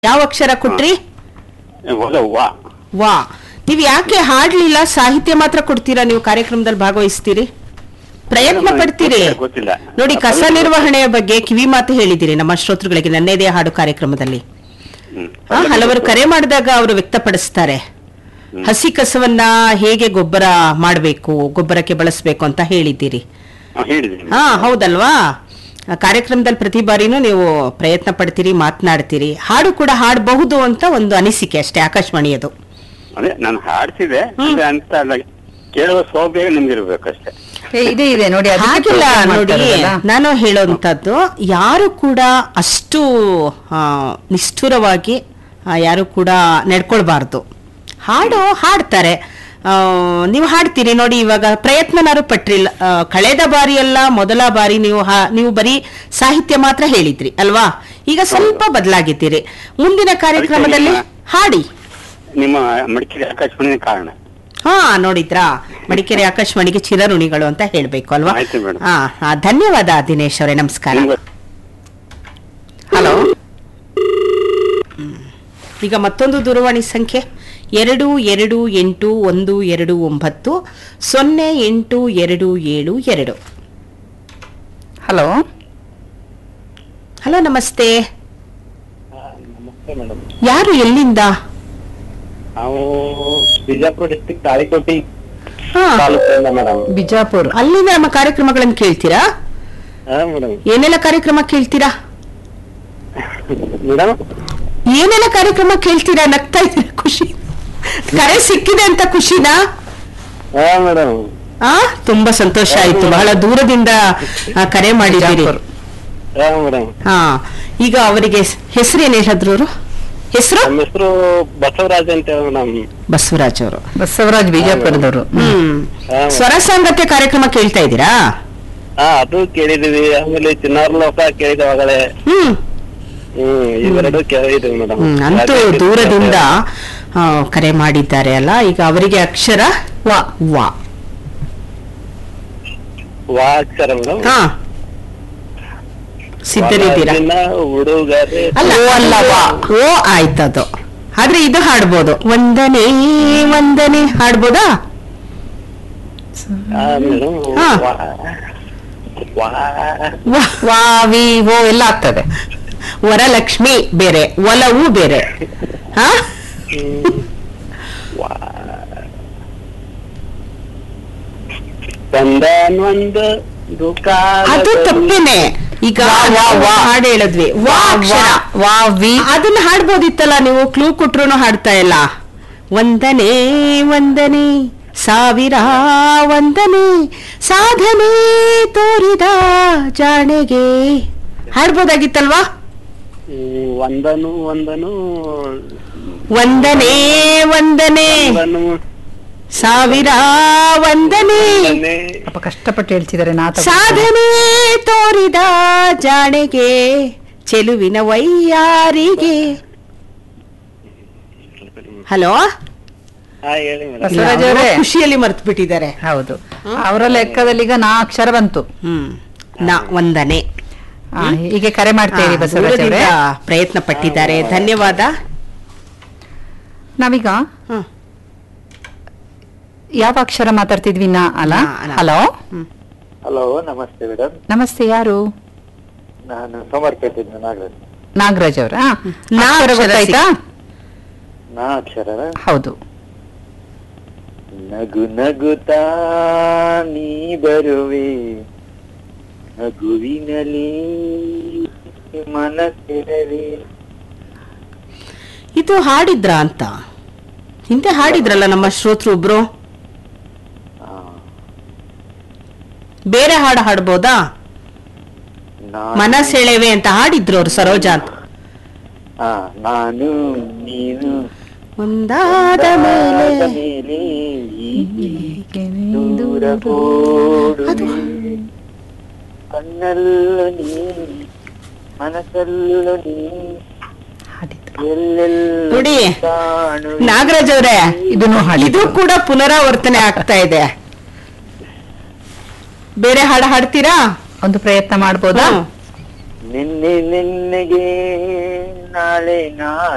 ಯಾವ ಅಕ್ಷರ ಕೊಟ್ರಿ ಒಲವ್ವ ವಾ ನೀವು ಯಾಕೆ ಹಾಡ್ಲಿಲ್ಲ ಸಾಹಿತ್ಯ ಮಾತ್ರ ಕೊಡ್ತೀರಾ ನೀವು ಕಾರ್ಯಕ್ರಮದಲ್ಲಿ ಭಾಗವಹಿಸ್ತೀರಿ ಪ್ರಯತ್ನ ಪಡ್ತೀರಿ ಗೊತ್ತಿಲ್ಲ ನೋಡಿ ಕಸ ನಿರ್ವಹಣೆಯ ಬಗ್ಗೆ ಕಿವಿ ಮಾತು ಹೇಳಿದಿರಿ ನಮ್ಮ ಶ್ರೋತೃಗಳಿಗೆ ನನ್ನೇದೇ ಹಾಡು ಕಾರ್ಯಕ್ರಮದಲ್ಲಿ ಹ್ಮ್. ಆ, ಹಲವರು ಕರೆ ಮಾಡಿದಾಗ ಅವರು ವ್ಯಕ್ತಪಡಿಸ್ತಾರೆ ಹಸಿ ಕಸವನ್ನ ಹೇಗೆ ಗೊಬ್ಬರ ಮಾಡಬೇಕು ಗೊಬ್ಬರಕ್ಕೆ ಬಳಸಬೇಕು ಅಂತ ಹೇಳಿದ್ದೀರಿ ಹಾ, ಹೇಳಿದ್ದೀನಿ ಹಾ ಹೌದಲ್ವಾ ಆ ಕಾರ್ಯಕ್ರಮದಲ್ಲಿ ಪ್ರತಿ ಬಾರಿನೂ ನೀವು ಪ್ರಯತ್ನ ಪಡ್ತೀರಿ ಮಾತನಾಡ್ತೀರಿ ಹಾಡು ಕೂಡ ಹಾಡಬಹುದು ಅಂತ ಒಂದು ಅನಿಸಿಕೆ ಅಷ್ಟೇ ಆಕಾಶವಾಣಿಯದು ಅದೇ ನಾನು ಹಾಡ್ತಿದ್ದೆ ಅಂದ್ರೆ ಅಂತ ಅಲ್ಲ ಕೇಳುವ ಸೌಭಾಗ್ಯ ನಿಮ್ಗಿರ್ಬೇಕಷ್ಟೇ ಏ, ಇದೆ ಇದೆ ನೋಡಿ ಅದಕ್ಕೆ ಹಾಗಿಲ್ಲ program ನೋಡಿ ಮಾಡ್ತಾರಲ್ಲ. ನಾನು ಹೇಳೋಂಥದ್ದು ಯಾರು ಕೂಡ ಅಷ್ಟು ಆ, ನಿಷ್ಠುರವಾಗಿ ಆ, ಯಾರು ಕೂಡ ನಡ್ಕೊಳ್ಬಾರ್ದು ಹಾಡು ಹಾಡ್ತಾರೆ ಆ, ನೀವು ಹಾಡ್ತೀರಿ ನೋಡಿ ಇವಾಗ ಪ್ರಯತ್ನನಾರು ಪಟ್ರಿಲ್ಲ ಆ, ಕಳೆದ ಬಾರಿ ಎಲ್ಲ ಮೊದಲ ಬಾರಿ ನೀವು ಹಾ- ನೀವು ಬರೀ ಸಾಹಿತ್ಯ ಮಾತ್ರ ಹೇಳಿದ್ರಿ ಅಲ್ವಾ ಈಗ ಸ್ವಲ್ಪ ಬದಲಾಗಿದ್ದೀರಿ ಮುಂದಿನ ಕಾರ್ಯಕ್ರಮದಲ್ಲಿ ನಿಮ್ಮ- ಹಾಡಿ ನಿಮ್ಮ ಮಡಿಕೇರಿ ಆಕಾಶವಾಣಿ ಕಾರಣ ಹಾ ನೋಡಿದ್ರಾ ಮಡಿಕೇರಿ ಆಕಾಶವಾಣಿಗೆ ಚಿರಋಣಿಗಳು ಅಂತ ಹೇಳ್ಬೇಕು ಅಲ್ವಾ ಆಯ್ತು ಮೇಡಮ್. ಹಾ ಹಾ, ಧನ್ಯವಾದ ದಿನೇಶ್ ಅವರೇ ನಮಸ್ಕಾರ ನಿಮ್ಗೆ ಹಲೋ ಈಗ ಮತ್ತೊಂದು ದೂರವಾಣಿ ಸಂಖ್ಯೆ ಎರಡು ಎರಡು ಎಂಟು ಒಂದು ಎರಡು ಒಂಬತ್ತು ಸೊನ್ನೆ ಎಂಟು ಎರಡು ಏಳು ಎರಡು ಹಲೋ ಹಲೋ ನಮಸ್ತೆ ನಮಸ್ತೆ ಮೇಡಮ್ ಯಾರು ಎಲ್ಲಿಂದ ನಾವು ಬಿಜಾಪುರ ಡಿಸ್ಟ್ರಿಕ್ಟ್ ತಾಳಿಕೋಟಿ ಹಾ ತಾಲೂಕಿಂದ ಮೇಡಮ್ ಬಿಜಾಪುರ್ ಅಲ್ಲಿಂದ ನಮ್ಮ ಕಾರ್ಯಕ್ರಮಗಳನ್ನು ಕೇಳ್ತೀರಾ ಹಾ ಮೇಡಮ್ ಏನೆಲ್ಲ ಕಾರ್ಯಕ್ರಮ ಕೇಳ್ತೀರಾ ಮೇಡಮ್ ಏನೆಲ್ಲ ಕಾರ್ಯಕ್ರಮ ಕೇಳ್ತೀರಾ ನಗ್ತಾ ಇದ್ದೀರಾ ಖುಷಿ ಕರೆ ಸಿಕ್ಕಿದೆ ಅಂತ ಖುಷಿನಾ ಹಾ ಮೇಡಮ್ ಆ ತುಂಬಾ ಸಂತೋಷ ಆಯ್ತು ಬಹಳ ದೂರದಿಂದ ಆ, ಕರೆ ಮಾಡಿದ್ದೀರಿ ಬಿಜಾಪುರ್. ಹಾ ಮೇಡಮ್ ಹಾ ಈಗ ಅವರಿಗೆ ಹೆಸರೇನು ಹೇಳಿದ್ರು ಅವರು ಹೆಸರು ನಮ್ಮ ಹೆಸರು ಬಸವರಾಜ್ ಅಂತ ಹೇಳಿ ಮೇಡಮ್ ಬಸವರಾಜ್ ಅವರು ಬಸವರಾಜ್ ಬಿಜಾಪುರದವರು ಹ್ಮ್ ಹಾ, ಸ್ವರ ಸಾಂಗತ್ಯ ಕಾರ್ಯಕ್ರಮ ಕೇಳ್ತಾ ಇದ್ದೀರಾ ಹಾ ಅದು ಕೇಳಿದೀವಿ ಆಮೇಲೆ ಚಿನ್ನಾರ್ ಲೋಕ ಕೇಳಿದ ಒಳಗಡೆ ಹ್ಮ್ ಹ್ಮ್ ಇವೆರಡು ಕೇಳಿದೀವಿ ಮೇಡಮ್ ಹ್ಮ್ ಅಂತೂ ದೂರದಿಂದ ಆ, ಕರೆ ಮಾಡಿದ್ದಾರೆ ಅಲ್ಲ ಈಗ ಅವರಿಗೆ ಅಕ್ಷರ ವ ವ ವಾ ಅಕ್ಷರ ಮೇಡಮ್ ಹಾ ಸಿದ್ಧರಿದ್ದೀರಾ ಹುಡುಗರೆ ಅಲ್ಲ ಅಲ್ಲ ವಾ ಓ ಆಯ್ತದು ಆದ್ರೆ ಇದು ಹಾಡ್ಬೋದು ಒಂದನೇ ಒಂದನೇ ಹಾಡ್ಬೋದಾ ಹಾ ಮೇಡಮ್ ಹಾ. ವಾ ವಾ ವಾ ವಾ ವಿ ಓ ಎಲ್ಲ ಆಗ್ತದೆ ವರಲಕ್ಷ್ಮಿ ಬೇರೆ ಒಲವು ಬೇರೆ ಹಾ ಚಂದನ್ ಒಂದು ದುಕಾನ ಅದು ತಪ್ಪೇನೆ ಈಗ ವಾ, ವಾ. ಹಾಡು ಹೇಳಿದ್ವಿ ವಾ ಅಕ್ಷರ. ವಾ ವಿ ಅದನ್ನ ಹಾಡ್ಬೋದಿತ್ತಲ್ಲ ನೀವು ಕ್ಲೂ ಕೊಟ್ರು ಹಾಡ್ತಾ ಇಲ್ಲ ಒಂದನೇ ಒಂದನೇ ಸಾವಿರ ಒಂದನೇ ಸಾಧನೆ ತೋರಿದ ಜಾಣೆಗೆ ಹಾಡ್ಬೋದಾಗಿತ್ತಲ್ವಾ ಹ್ಮ್, ಒಂದನು ಒಂದನು ಒಂದನೇ ಒಂದನೇ ಒಂದನು ಸಾವಿರ ಒಂದನೇ ಒಂದನೇ ಪಾಪ ಕಷ್ಟಪಟ್ಟು ಹೇಳ್ತಿದ್ದಾರೆ ನಾ ತಗೋ- ಸಾಧನೆ ತೋರಿದ ಜಾಣೆಗೆ ಚೆಲುವಿನ ವೈಯಾರಿಗೆ ಹಲೋ ಹಾ ಹೇಳಿ ಮೇಡಮ್ ಬಸವರಾಜ್ ಅವರೇ ಖುಷಿಯಲ್ಲಿ ಮರ್ತು ಬಿಟ್ಟಿದ್ದಾರೆ ಹೌದು ಅವರ ಲೆಕ್ಕದಲ್ಲಿ ಈಗ ನಾ ಅಕ್ಷರ ಬಂತು ಹ್ಮ್ ನಾ ಒಂದನೆ ಆ, ಹೀಗೆ ಕರೆ ಮಾಡ್ತೇವೆ ಆ, ಬಸವರಾಜ್ ಅವರೇ ದೂರದಿಂದ ಪ್ರಯತ್ನ ಪಟ್ಟಿದ್ದಾರೆ ಧನ್ಯವಾದ ನಾವೀಗ ಹ್ಮ್. ಯಾವ ಅಕ್ಷರ ಮಾತಾಡ್ತಿದ್ವಿ ನಾ ಅಲ್ಲ ನಾ, ನಾ. ಹಲೋ ಹಲೋ ನಮಸ್ತೆ ಮೇಡಮ್ ನಮಸ್ತೆ ಯಾರು ನಾನು ಸಮರ್ಪಿಸಿದ್ದೆ ನಾಗರಾಜ್ ನಾಗರಾಜ್ ಅವರ ನಾ ಅಕ್ಷರ ಗೊತ್ತಾಯ್ತಾ ನಾ ಅಕ್ಷರ ಹೌದು ನಗು ನಗುತ್ತಾ ನೀ ಬರುವೆ ನಗುವಿನಲಿ ಮನಸ್ಸಿರಲಿ ಇದು ಹಾಡಿದ್ರ ಅಂತ ಹಿಂದೆ ಹಾಡಿದ್ರಲ್ಲ ನಮ್ಮ ಶ್ರೋತೃ ಒಬ್ರು ಬೇರೆ ಹಾಡು ಹಾಡ್ಬೋದಾ ಮನ ಸೆಳೆವೆ ಅಂತ ಹಾಡಿದ್ರು ಅವ್ರು ಸರೋಜಾ ಅಂತ ಹಾ ನಾನು ನೀನು ಒಂದಾದ ಮೇಲೆ ಆದ ಮೇಲೆ ಈ ದೂರ ಓಡುವೆ. ಕಣ್ಣಲ್ಲೂ ನೀ ಮನಸ್ಸಲ್ಲೂ ನೀ ಹಾಡಿದ್ರು. ಎಲ್ಲೆಲ್ಲೂ ನೋಡಿ ಕಾಣುವೆ. ನಾಗರಾಜ್ ಅವ್ರೆ ಇದನ್ನು ಇದು ಹಾಡಿದ್ರು ಕೂಡ ಪುನರಾವರ್ತನೆ ಆಗ್ತಾ ಇದೆ ಬೇರೆ ಹಾಡು ಹಾಡ್ತೀರಾ ಒಂದು ಪ್ರಯತ್ನ ಮಾಡ್ಬೋದಾ ಹ್ಮ್. ನಿನ್ನೆ ನಿನ್ನೆಗೆ ನಾಳೆ ನಾಳೆ